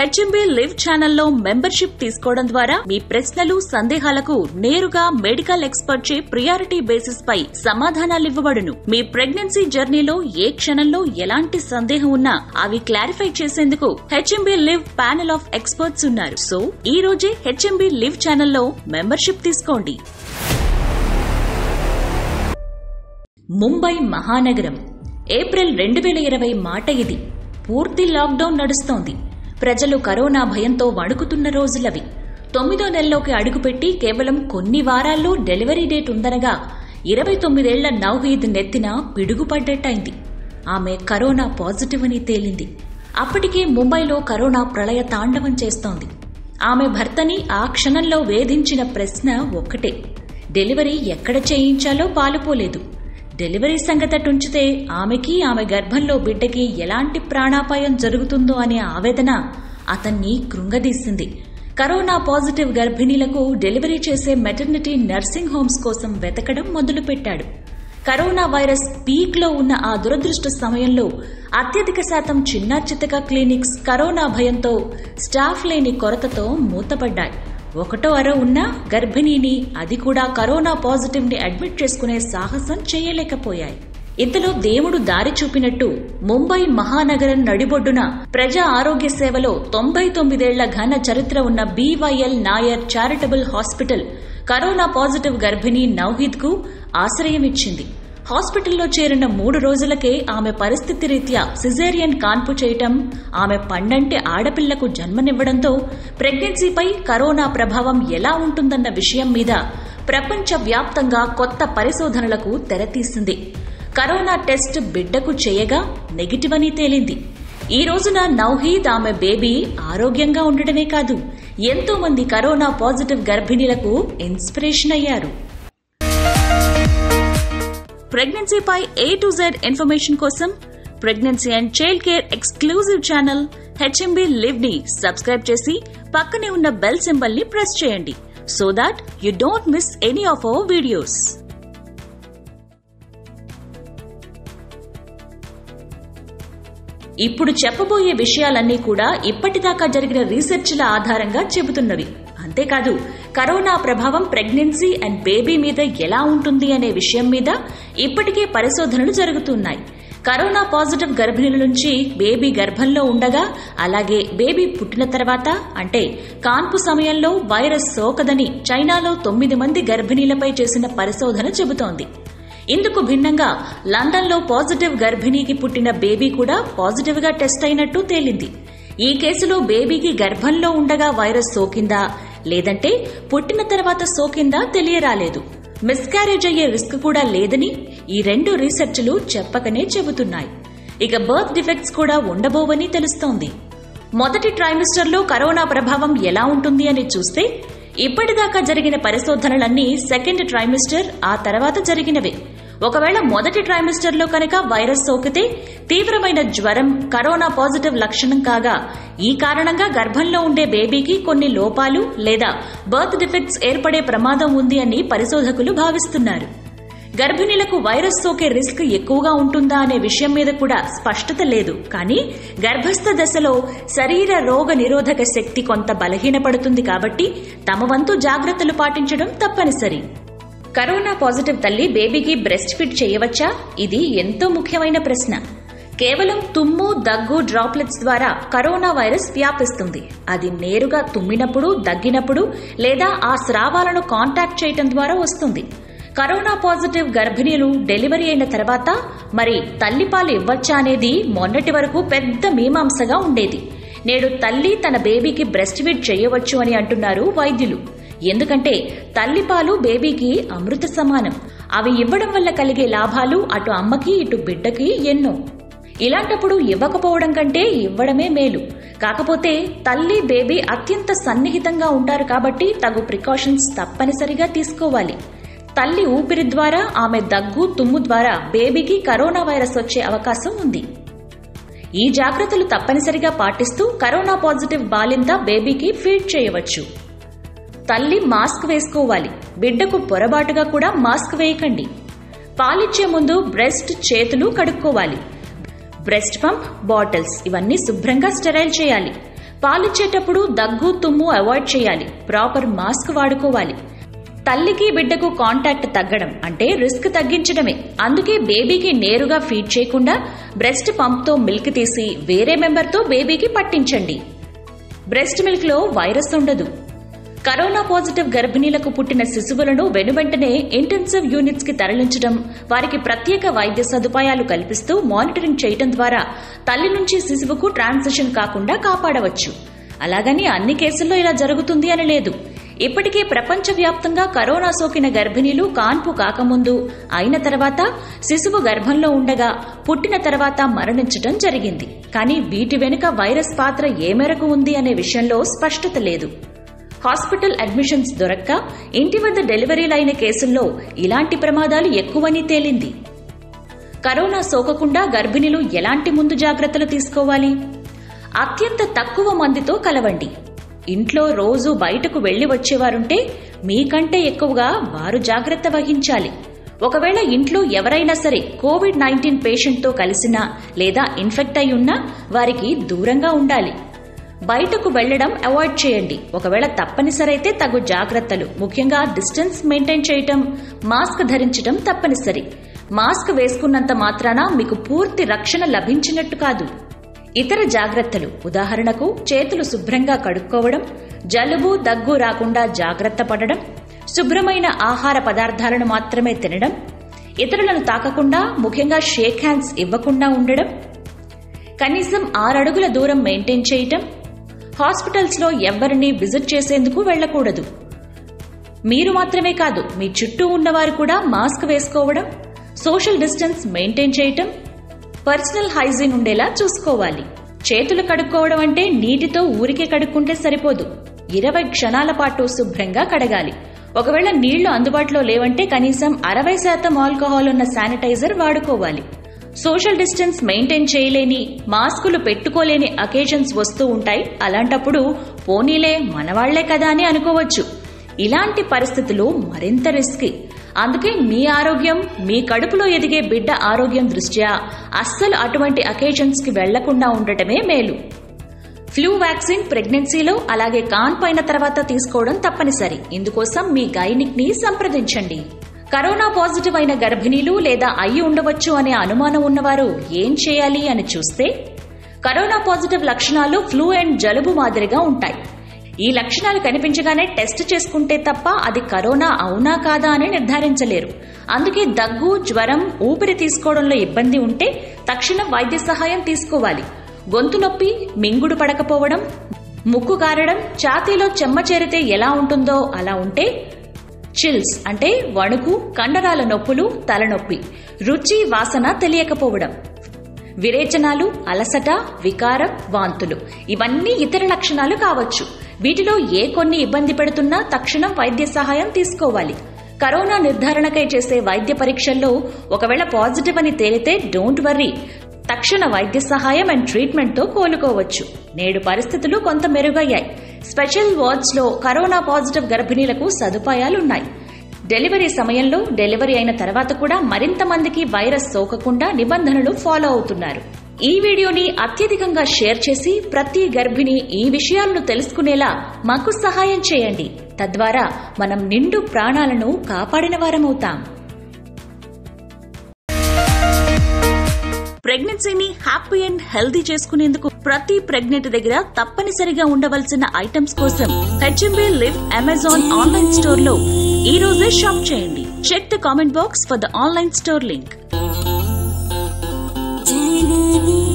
HMB live ఛానల్లో membership తీసుకోవడం ద్వారా మీ ప్రశ్నలు సందేహాలకు నేరుగా మెడికల్ ఎక్స్పర్ట్ చే ప్రియారిటీ బేసిస్ పై సమాధానాలివ్వబడును మీ ప్రెగ్నెన్సీ జర్నీలో ఏ క్షణంలో ఎలాంటి సందేహం ఉన్నా అవి క్లారిఫై చేసేందుకు HMB live panel of experts ఉన్నారు సో ఈ రోజే హెచ్ఎంబీ లివ్ ఛానల్లో మెంబర్షిప్ తీసుకోండి ముంబై మహానగరం ఏప్రిల్ రెండు వేల ఇరవై మాట ఇది పూర్తి లాక్డౌన్ నడుస్తోంది ప్రజలు కరోనా భయంతో వణుకుతున్న రోజులవి తొమ్మిదో నెలలోకి అడుగుపెట్టి కేవలం కొన్ని వారాల్లో డెలివరీ డేట్ ఉందనగా ఇరవై తొమ్మిదేళ్ల నవహీద్ నెత్తిన పిడుగుపడ్డట్టయింది ఆమె కరోనా పాజిటివ్ అని తేలింది అప్పటికే ముంబైలో కరోనా ప్రళయ తాండవం చేస్తోంది ఆమె భర్తని ఆ క్షణంలో వేధించిన ప్రశ్న ఒక్కటే డెలివరీ ఎక్కడ చేయించాలో పాలుపోలేదు డెలివరీ సంగతటుంచితే ఆమెకి ఆమె గర్భంలో బిడ్డకి ఎలాంటి ప్రాణాపాయం జరుగుతుందో అనే ఆవేదన అతన్ని కృంగదీసింది కరోనా పాజిటివ్ గర్భిణీలకు డెలివరీ చేసే మెటర్నిటీ నర్సింగ్ హోమ్స్ కోసం వెతకడం మొదలుపెట్టాడు కరోనా వైరస్ పీక్ లో ఉన్న ఆ దురదృష్ట సమయంలో అత్యధిక శాతం చిన్న చితక క్లినిక్స్ కరోనా భయంతో స్టాఫ్ లేని కొరతతో మూతపడ్డాయి ఒకటో అరో ఉన్న గర్భిణీని అది కూడా కరోనా పాజిటివ్ ని అడ్మిట్ చేసుకునే సాహసం చేయలేకపోయాయి ఇంతలో దేవుడు దారి చూపినట్టు ముంబై మహానగరం నడిబొడ్డున ప్రజా ఆరోగ్య సేవలో తొంభై తొమ్మిదేళ్ల ఘన చరిత్ర ఉన్న BYL Nair charitable hospital corona positive గర్భిణి నవహీద్ కు ఆశ్రయమిచ్చింది హాస్పిటల్లో చేరిన మూడు రోజులకే ఆమె పరిస్థితి రీత్యా సిజేరియన్ కాన్పు చేయటం ఆమె పండంటి ఆడపిల్లకు జన్మనివ్వడంతో ప్రెగ్నెన్సీపై కరోనా ప్రభావం ఎలా ఉంటుందన్న విషయం మీద ప్రపంచ వ్యాప్తంగా కొత్త పరిశోధనలకు తెరతీసింది కరోనా టెస్ట్ బిడ్డకు చేయగా నెగిటివ్ అని తేలింది ఈ రోజున నౌహీద్ ఆమె బేబీ ఆరోగ్యంగా ఉండడమే కాదు ఎంతో మంది కరోనా పాజిటివ్ గర్భిణీలకు ఇన్స్పిరేషన్ అయ్యారు ప్రెగ్నెన్సీపై ఏ టు జెడ్ ఇన్ఫర్మేషన్ కోసం pregnancy and child care exclusive channel HMB live ని సబ్స్క్రైబ్ చేసి పక్కనే ఉన్న బెల్ సింబల్ ని ప్రెస్ చేయండి so that you don't miss any of our videos ఇప్పుడు చెప్పబోయే విషయాలన్నీ కూడా ఇప్పటిదాకా జరిగిన రీసెర్చ్ల ఆధారంగా చెబుతున్నవి అంతేకాదు కరోనా ప్రభావం ప్రెగ్నెన్సీ అండ్ బేబీ మీద ఎలా ఉంటుంది అనే విషయం మీద ఇప్పటికే పరిశోధనలు జరుగుతున్నాయి కరోనా పాజిటివ్ గర్భిణుల నుంచి బేబీ గర్భంలో ఉండగా అలాగే బేబీ పుట్టిన తర్వాత అంటే కాన్పు సమయంలో వైరస్ సోకదని చైనాలో తొమ్మిది మంది గర్భిణీలపై చేసిన పరిశోధన చెబుతోంది ఇందుకు భిన్నంగా లండన్లో పాజిటివ్ గర్భిణీకి పుట్టిన బేబీ కూడా పాజిటివ్ గా టెస్ట్ అయినట్టు తేలింది ఈ కేసులో బేబీకి గర్భంలో ఉండగా వైరస్ సోకిందా లేదంటే పుట్టిన తర్వాత సోకిందా తెలియరాలేదు మిస్క్యారేజ్ అయ్యే రిస్క్ కూడా లేదని ఈ రెండు రీసెర్చ్లు చెప్పకనే చెబుతున్నాయి ఇక బర్త్ డిఫెక్ట్స్ కూడా ఉండబోవని తెలుస్తోంది మొదటి ట్రైమిస్టర్లో కరోనా ప్రభావం ఎలా ఉంటుంది అని చూస్తే ఇప్పటిదాకా జరిగిన పరిశోధనలన్నీ సెకండ్ ట్రైమిస్టర్ ఆ తర్వాత జరిగినవే ఒకవేళ మొదటి ట్రైమిస్టర్లో కనుక వైరస్ సోకితే తీవ్రమైన జ్వరం కరోనా పాజిటివ్ లక్షణం కాగా ఈ కారణంగా గర్భంలో ఉండే బేబీకి కొన్ని లోపాలు లేదా బర్త్ డిఫెక్ట్స్ ఏర్పడే ప్రమాదం ఉంది అని పరిశోధకులు భావిస్తున్నారు గర్భిణీలకు వైరస్ సోకే రిస్క్ ఎక్కువగా ఉంటుందా అనే విషయం మీద కూడా స్పష్టత లేదు కానీ గర్భస్థ దశలో శరీర రోగ నిరోధక శక్తి కొంత బలహీనపడుతుంది కాబట్టి తమ వంతు జాగ్రత్తలు పాటించడం తప్పనిసరి కరోనా పాజిటివ్ తల్లి బేబీకి బ్రెస్ట్ ఫిట్ చేయవచ్చా ఇది ఎంతో ముఖ్యమైన ప్రశ్న కేవలం తుమ్ము దగ్గు డ్రాప్లెట్స్ ద్వారా కరోనా వైరస్ వ్యాపిస్తుంది అది నేరుగా తుమ్మినప్పుడు దగ్గినప్పుడు లేదా ఆ స్రావాలను కాంటాక్ట్ చేయటం ద్వారా వస్తుంది కరోనా పాజిటివ్ గర్భిణీలు డెలివరీ అయిన తర్వాత మరి తల్లిపాలు ఇవ్వచ్చా అనేది మొన్నటి వరకు పెద్ద మీమాంసగా ఉండేది నేడు తల్లి తన బేబీకి బ్రెస్ట్ ఫీడ్ చేయవచ్చు అని అంటున్నారు వైద్యులు ఎందుకంటే తల్లిపాలు బేబీకి అమృత సమానం అవి ఇవ్వడం వల్ల కలిగే లాభాలు అటు అమ్మకి ఇటు బిడ్డకి ఎన్నో ఇలాంటప్పుడు ఇవ్వకపోవడం కంటే ఇవ్వడమే మేలు కాకపోతే తల్లి బేబీ అత్యంత సన్నిహితంగా ఉంటారు కాబట్టి తగు ప్రికాషన్స్ తప్పనిసరిగా తీసుకోవాలి తల్లి ఊపిరి ద్వారా ఆమె దగ్గు తుమ్ము ద్వారా బేబీకి కరోనా వైరస్ వచ్చే అవకాశం ఉంది ఈ జాగ్రత్తలు తప్పనిసరిగా పాటిస్తూ కరోనా పాజిటివ్ బాలింత బేబీకి ఫీడ్ చేయవచ్చు తల్లి మాస్క్ వేసుకోవాలి బిడ్డకు పొరబాటుగా కూడా మాస్క్ వేయకండి పాలిచ్చే ముందు బ్రెస్ట్ చేతులు కడుక్కోవాలి బ్రెస్ట్ పంప్ బాటిల్స్ ఇవన్నీ శుభ్రంగా స్టెరైల్ చేయాలి పాలిచ్చేటప్పుడు దగ్గు తుమ్ము అవాయిడ్ చేయాలి ప్రాపర్ మాస్క్ వాడుకోవాలి తల్లికి బిడ్డకు కాంటాక్ట్ తగ్గడం అంటే రిస్క్ తగ్గించడమే అందుకే బేబీకి నేరుగా ఫీడ్ చేయకుండా బ్రెస్ట్ పంప్తో మిల్క్ తీసి వేరే మెంబర్తో బేబీకి పట్టించండి బ్రెస్ట్ మిల్క్ లో వైరస్ ఉండదు కరోనా పాజిటివ్ గర్భిణీలకు పుట్టిన శిశువులను వెనువెంటనే ఇంటెన్సివ్ యూనిట్స్ కి తరలించడం వారికి ప్రత్యేక వైద్య సదుపాయాలు కల్పిస్తూ మానిటరింగ్ చేయడం ద్వారా తల్లి నుంచి శిశువుకు ట్రాన్సిషన్ కాకుండా కాపాడవచ్చు అలాగని అన్ని కేసుల్లో ఇలా జరుగుతుంది అని లేదు ఇప్పటికే ప్రపంచవ్యాప్తంగా కరోనా సోకిన గర్భిణీలు కాన్పు కాకముందు అయిన తర్వాత శిశువు గర్భంలో ఉండగా పుట్టిన తర్వాత మరణించడం జరిగింది కానీ వీటి వెనుక వైరస్ పాత్ర ఏ మేరకు ఉంది అనే విషయంలో స్పష్టత లేదు హాస్పిటల్ అడ్మిషన్స్ దొరక్క ఇంటి వద్ద డెలివరీలైన కేసుల్లో ఇలాంటి ప్రమాదాలు ఎక్కువని తేలింది కరోనా సోకకుండా గర్భిణులు ఎలాంటి ముందు జాగ్రత్తలు తీసుకోవాలి అత్యంత తక్కువ మందితో కలవండి ఇంట్లో రోజు బయటకు వెళ్లి వచ్చేవారుంటే మీకంటే ఎక్కువగా వారు జాగ్రత్త వహించాలి ఒకవేళ ఇంట్లో ఎవరైనా సరే కోవిడ్ నైన్టీన్ పేషెంట్తో కలిసినా లేదా ఇన్ఫెక్ట్ అయి ఉన్నా వారికి దూరంగా ఉండాలి బయటకు వెళ్లడం అవాయిడ్ చేయండి ఒకవేళ తప్పనిసరైతే తగు జాగ్రత్తలు ముఖ్యంగా డిస్టెన్స్ మెయింటైన్ చేయటం మాస్క్ ధరించడం తప్పనిసరి మాస్క్ వేసుకున్నంత మాత్రాన మీకు పూర్తి రక్షణ లభించినట్టు కాదు ఇతర జాగ్రత్తలు ఉదాహరణకు చేతులు శుభ్రంగా కడుక్కోవడం జలుబు దగ్గు రాకుండా జాగ్రత్త పడడం శుభ్రమైన ఆహార పదార్థాలను మాత్రమే తినడం ఇతరులను తాకకుండా ముఖ్యంగా షేక్ హ్యాండ్స్ ఇవ్వకుండా ఉండడం కనీసం ఆరడుగుల దూరం మెయింటైన్ చేయటం హాస్పిటల్స్ లో ఎవ్వరిని విజిట్ చేసేందుకు వెళ్లకూడదు మీరు మాత్రమే కాదు మీ చుట్టూ ఉన్నవారు కూడా మాస్క్ వేసుకోవడం సోషల్ డిస్టెన్స్ మెయింటైన్ చేయటం పర్సనల్ హైజీన్ ఉండేలా చూసుకోవాలి చేతులు కడుక్కోవడం అంటే నీటితో ఊరికే కడుక్కుంటే సరిపోదు ఇరవై క్షణాల పాటు శుభ్రంగా కడగాలి ఒకవేళ నీళ్లు అందుబాటులో లేవంటే కనీసం అరవై శాతం ఆల్కహాల్ ఉన్న శానిటైజర్ వాడుకోవాలి సోషల్ డిస్టెన్స్ మెయింటైన్ చేయలేని మాస్కులు పెట్టుకోలేని అకేషన్స్ వస్తూ ఉంటాయి అలాంటప్పుడు పోనీలే మనవాళ్లే కదా అని అనుకోవచ్చు ఇలాంటి పరిస్థితులు మరింత రిస్కీ అందుకే మీ ఆరోగ్యం మీ కడుపులో ఎదిగే బిడ్డ ఆరోగ్యం దృష్ట్యా అస్సలు అటువంటి అకేషన్స్ కి వెళ్లకుండా ఉండటమే మేలు ఫ్లూ వ్యాక్సిన్ ప్రెగ్నెన్సీలో అలాగే కాన్పైన తర్వాత తీసుకోవడం తప్పనిసరి ఇందుకోసం మీ గైనిక్ ని సంప్రదించండి కరోనా పాజిటివ్ అయిన గర్భిణీలు లేదా అయి ఉండవచ్చు అనే అనుమానం ఉన్నవారు ఏం చేయాలి అని చూస్తే కరోనా పాజిటివ్ లక్షణాలు ఫ్లూ అండ్ జలుబు మాదిరిగా ఉంటాయి ఈ లక్షణాలు కనిపించగానే టెస్ట్ చేసుకుంటే తప్ప అది కరోనా అవునా కాదా అని నిర్ధారించలేరు అందుకే దగ్గు జ్వరం ఊపిరి తీసుకోవడంలో ఇబ్బంది ఉంటే తక్షణ వైద్య సహాయం తీసుకోవాలి గొంతు నొప్పి మింగుడు పడకపోవడం ముక్కు కారడం ఛాతీలో చెమ్మ చేరితే ఎలా ఉంటుందో అలా ఉంటే చిల్స్ అంటే వణుకు కండరాల నొప్పులు తలనొప్పి రుచి వాసన తెలియకపోవడం విరేచనాలు అలసట వికారం వాంతులు ఇవన్నీ ఇతర లక్షణాలు కావచ్చు వీటిలో ఏ కొన్ని ఇబ్బంది పెడుతున్నా తక్షణం వైద్య సహాయం తీసుకోవాలి కరోనా నిర్ధారణకై చేసే వైద్య పరీక్షల్లో ఒకవేళ పాజిటివ్ అని తేలితే డోంట్ వర్రీ తక్షణ వైద్య సహాయం అండ్ ట్రీట్మెంట్ తో కోలుకోవచ్చు నేడు పరిస్థితులు కొంత మెరుగయ్యాయి స్పెషల్ వార్డ్స్ లో కరోనా పాజిటివ్ గర్భిణీలకు సదుపాయాలున్నాయి డెలివరీ సమయంలో డెలివరీ అయిన తర్వాత కూడా మరింత మందికి వైరస్ సోకకుండా నిబంధనలు ఫాలో అవుతున్నారు ఈ వీడియోని అత్యధికంగా షేర్ చేసి ప్రతి గర్భిణి ఈ విషయాలను తెలుసుకునేలా మాకు సహాయం చేయండి తద్వారా మనం నిండు ప్రాణాలను కాపాడిన వారమవుతాం ప్రెగ్నెన్సీని హ్యాపీ అండ్ హెల్దీ చేసుకునేందుకు ప్రతి ప్రెగ్నెంట్ దగ్గర తప్పనిసరిగా ఉండవలసిన ఐటమ్స్ కోసం HMB live Amazon online store లో ఈ రోజే షాప్ చేయండి check the comment box for the online store link